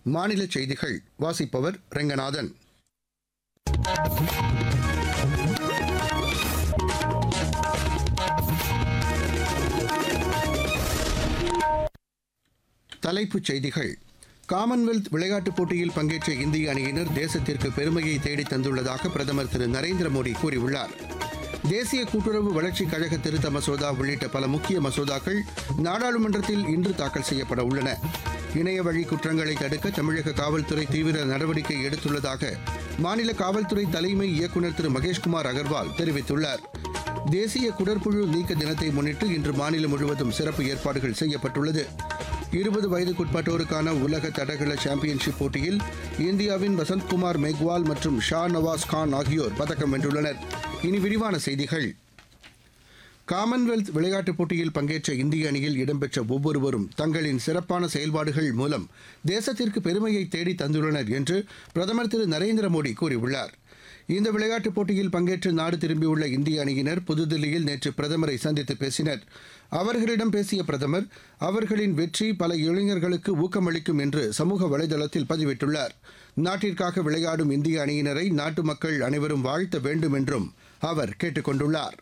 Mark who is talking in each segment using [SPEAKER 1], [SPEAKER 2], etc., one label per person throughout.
[SPEAKER 1] மாநில செய்திகள் வாசிப்பவர் ரெங்கநாதன் தலைப்புச் செய்திகள் காமன்வெல்த் விளையாட்டுப் போட்டியில் பங்கேற்ற இந்திய அணியினர் தேசத்திற்கு பெருமையை தேடித் தந்துள்ளதாக பிரதமர் திரு நரேந்திர மோடி கூறியுள்ளார் தேசிய கூட்டுறவு வளர்ச்சிக் கழக திருத்த மசோதா உள்ளிட்ட பல முக்கிய மசோதாக்கள் நாடாளுமன்றத்தில் இன்று தாக்கல் செய்யப்பட உள்ளன இணைய வழி குற்றங்களை தடுக்க தமிழக காவல்துறை தீவிர நடவடிக்கை எடுத்துள்ளதாக மாநில காவல்துறை தலைமை இயக்குநர் திரு மகேஷ்குமார் அகர்வால் தெரிவித்துள்ளார் தேசிய குடற்புழு நீக்க தினத்தை முன்னிட்டு இன்று மாநிலம் முழுவதும் சிறப்பு ஏற்பாடுகள் செய்யப்பட்டுள்ளது இருபது வயதுக்குட்பட்டோருக்கான உலக தடகள சாம்பியன்ஷிப் போட்டியில் இந்தியாவின் வசந்த்குமார் மெக்வால் மற்றும் ஷா நவாஸ் கான் ஆகியோர் பதக்கம் வென்றுள்ளனர் இனி விரிவான செய்திகள் காமன்வெல்த் விளையாட்டுப் போட்டியில் பங்கேற்ற இந்திய அணியில் இடம்பெற்ற ஒவ்வொருவரும் தங்களின் சிறப்பான செயல்பாடுகள் மூலம் தேசத்திற்கு பெருமையை தேடி தந்துள்ளனர் என்று பிரதமர் திரு நரேந்திர மோடி கூறியுள்ளார் இந்த விளையாட்டுப் போட்டியில் பங்கேற்று நாடு திரும்பியுள்ள இந்திய அணியினர் புதுதில்லியில் நேற்று பிரதமரை சந்தித்து பேசினர் அவர்களிடம் பேசிய பிரதமர் அவர்களின் வெற்றி பல இளைஞர்களுக்கு ஊக்கமளிக்கும் என்று சமூக வலைதளத்தில் பதிவிட்டுள்ளார் நாட்டிற்காக விளையாடும் இந்திய அணியினரை நாட்டு மக்கள் அனைவரும் வாழ்த்த வேண்டும் என்றும் அவர் கேட்டுக் கொண்டுள்ளார்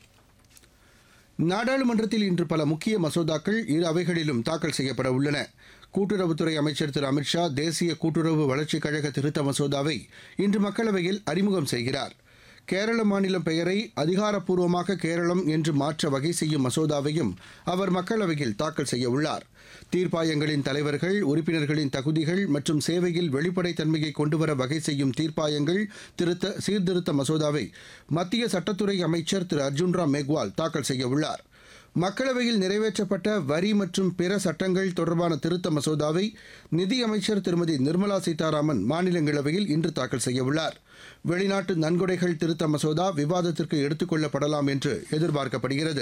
[SPEAKER 1] நாடாளுமன்றத்தில் இன்று பல முக்கிய மசோதாக்கள் இரு அவைகளிலும் தாக்கல் செய்யப்பட உள்ளன கூட்டுறவுத்துறை அமைச்சர் திரு அமித்ஷா தேசிய கூட்டுறவு வளர்ச்சிக் கழக திருத்த மசோதாவை இன்று மக்களவையில் அறிமுகம் செய்கிறார் கேரள மாநிலம் பெயரை அதிகாரப்பூர்வமாக கேரளம் என்று மாற்ற வகை செய்யும் மசோதாவையும் அவர் மக்களவையில் தாக்கல் செய்ய உள்ளார் தீர்ப்பாயங்களின் தலைவர்கள் உறுப்பினர்களின் தகுதிகள் மற்றும் சேவையில் வெளிப்படைத்தன்மையை கொண்டுவர வகை செய்யும் தீர்ப்பாயங்கள் திருத்த சீர்திருத்த மசோதாவை மத்திய சட்டத்துறை அமைச்சர் திரு அர்ஜுன் ராம் மேக்வால் தாக்கல் செய்ய உள்ளார் மக்களவையில் நிறைவேற்றப்பட்ட வரி மற்றும் பிற சட்டங்கள் தொடர்பான திருத்த மசோதாவை நிதியமைச்சர் திருமதி நிர்மலா சீதாராமன் மாநிலங்களவையில் இன்று தாக்கல் செய்யவுள்ளார் வெளிநாட்டு நன்கொடைகள் திருத்த மசோதா விவாதத்திற்கு எடுத்துக் கொள்ளப்படலாம் என்று எதிர்பார்க்கப்படுகிறது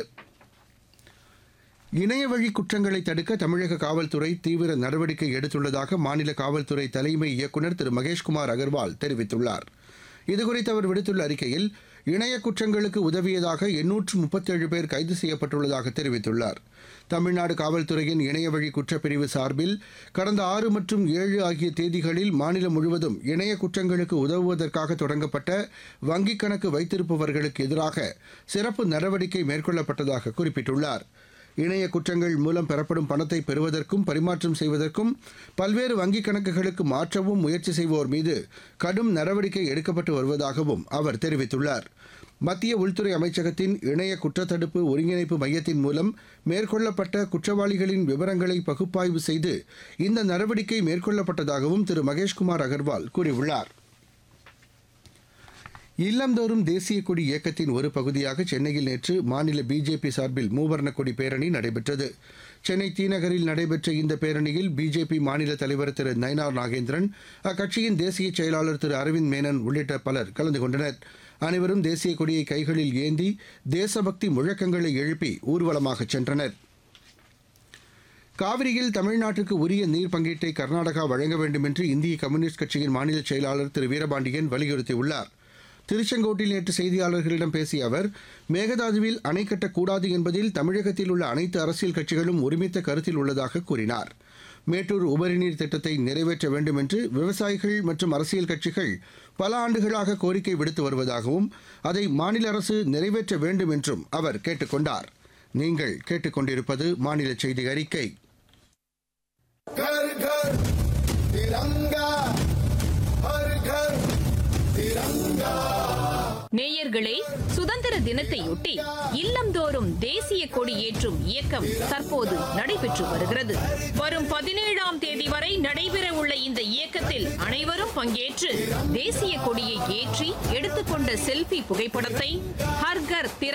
[SPEAKER 1] இணையவழி குற்றங்களை தடுக்க தமிழக காவல்துறை தீவிர நடவடிக்கை எடுத்துள்ளதாக மாநில காவல்துறை தலைமை இயக்குநர் திரு மகேஷ்குமார் அகர்வால் தெரிவித்துள்ளார் இதுகுறித்து அவர் விடுத்துள்ள அறிக்கையில் இணைய குற்றங்களுக்கு உதவியதாக எண்ணூற்று முப்பத்தேழு பேர் கைது செய்யப்பட்டுள்ளதாக தெரிவித்துள்ளார் தமிழ்நாடு காவல்துறையின் இணையவழி குற்றப்பிரிவு சார்பில் கடந்த ஆறு மற்றும் ஏழு ஆகிய தேதிகளில் மாநிலம் முழுவதும் இணைய குற்றங்களுக்கு உதவுவதற்காக தொடங்கப்பட்ட வங்கிக் கணக்கு வைத்திருப்பவர்களுக்கு எதிராக சிறப்பு நடவடிக்கை மேற்கொள்ளப்பட்டதாக குறிப்பிட்டுள்ளார் இணைய குற்றங்கள் மூலம் பெறப்படும் பணத்தை பெறுவதற்கும் பரிமாற்றம் செய்வதற்கும் பல்வேறு வங்கிக் கணக்குகளுக்கு மாற்றவும் முயற்சி செய்வோர் மீது கடும் நடவடிக்கை எடுக்கப்பட்டு வருவதாகவும் அவர் தெரிவித்துள்ளார் மத்திய உள்துறை அமைச்சகத்தின் இணைய குற்றத்தடுப்பு ஒருங்கிணைப்பு மையத்தின் மூலம் மேற்கொள்ளப்பட்ட குற்றவாளிகளின் விவரங்களை பகுப்பாய்வு செய்து இந்த நடவடிக்கை மேற்கொள்ளப்பட்டதாகவும் திரு மகேஷ்குமார் அகர்வால் கூறியுள்ளார் இல்லந்தோறும் தேசிய கொடி இயக்கத்தின் ஒரு பகுதியாக சென்னையில் நேற்று மாநில பிஜேபி சார்பில் மூவர்ண கொடி பேரணி நடைபெற்றது சென்னை தீநகரில் நடைபெற்ற இந்த பேரணியில் பிஜேபி மாநில தலைவர் திரு நயனார் நாகேந்திரன் அக்கட்சியின் தேசிய செயலாளர் திரு அரவிந்த் மேனன் உள்ளிட்ட பலர் கலந்து கொண்டனர் அனைவரும் தேசிய கொடியை கைகளில் ஏந்தி தேசபக்தி முழக்கங்களை எழுப்பி ஊர்வலமாக சென்றனர் காவிரியில் தமிழ்நாட்டுக்கு உரிய நீர் பங்கீட்டை கர்நாடகா வழங்க வேண்டும் என்று இந்திய கம்யூனிஸ்ட் கட்சியின் மாநில செயலாளர் திரு வீரபாண்டியன் வலியுறுத்தியுள்ளார் திருச்செங்கோட்டில் நேற்று செய்தியாளர்களிடம் பேசிய அவர் மேகதாதுவில் அணை கட்டக்கூடாது என்பதில் தமிழகத்தில் உள்ள அனைத்து அரசியல் கட்சிகளும் ஒருமித்த கருத்தில் உள்ளதாக கூறினார் மேட்டூர் உபரிநீர் திட்டத்தை நிறைவேற்ற வேண்டும் என்று விவசாயிகள் மற்றும் அரசியல் கட்சிகள் பல ஆண்டுகளாக கோரிக்கை விடுத்து வருவதாகவும் அதை மாநில அரசு நிறைவேற்ற வேண்டும் என்றும் அவர் கேட்டுக்கொண்டார் நீங்கள் கேட்டுக்கொண்டிருப்பது மாநில செய்தி அறிக்கை
[SPEAKER 2] घर घर तिरंगा हर घर तिरंगा
[SPEAKER 3] நேயர்களே சுதந்திர தினத்தையொட்டி இல்லந்தோறும் தேசிய கொடி ஏற்றும் இயக்கம் தற்போது நடைபெற்று வருகிறது வரும் பதினேழாம் தேதி வரை நடைபெற உள்ள இந்த இயக்கத்தில் அனைவரும் பங்கேற்று தேசிய கொடியை ஏற்றி எடுத்துக்கொண்ட செல்ஃபி புகைப்படத்தை ஹர்கர் திற